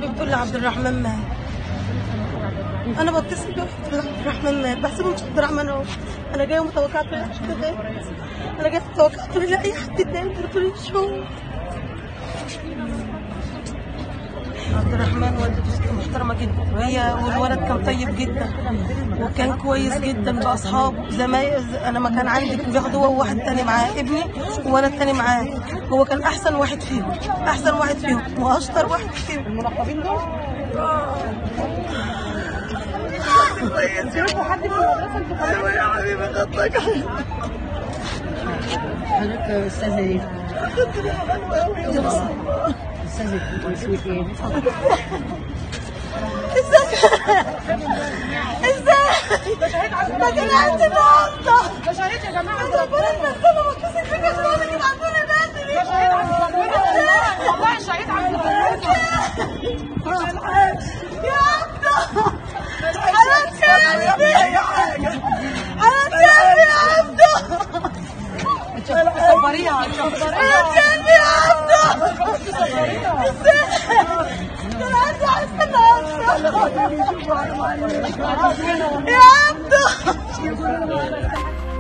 بتقول لي عبد الرحمن مات انا بتصل بيه قلت له عبد الرحمن مات بحسبه مش عبد الرحمن اهو انا جايه متوقعه تقول لي حد مات انا جايه متوقعه تقول لي اي حد تاني قلت له مش هو عبد الرحمن والدته ست محترمة جدا وهي والولد كان طيب جدا وكان كويس جدا بأصحابه زمايل أنا ما كان عندي كان بياخد هو وواحد تاني معاه ابني وأنا التاني معاه هو كان أحسن واحد فيهم أحسن واحد فيهم وأشطر واحد فيهم المنقبين دول شوفوا حد في المدرسه انتوا أيوة يا حبيبي خطك حضرتك استاذه ايه؟ استاذه اسمك ايه؟ ازاي ده كان عندي نقطة ده شهيد يا جماعه أنا بقول لك أنا بتصل بيك عشان أقول لك ابعتولي بدري ده شهيد عند ربنا والله شهيد عند ربنا يا عبده انا تعبت انا تعبت يا عبده صبريها انا تعبت يا عبده ازاي انا عايزه احس ان يا عبده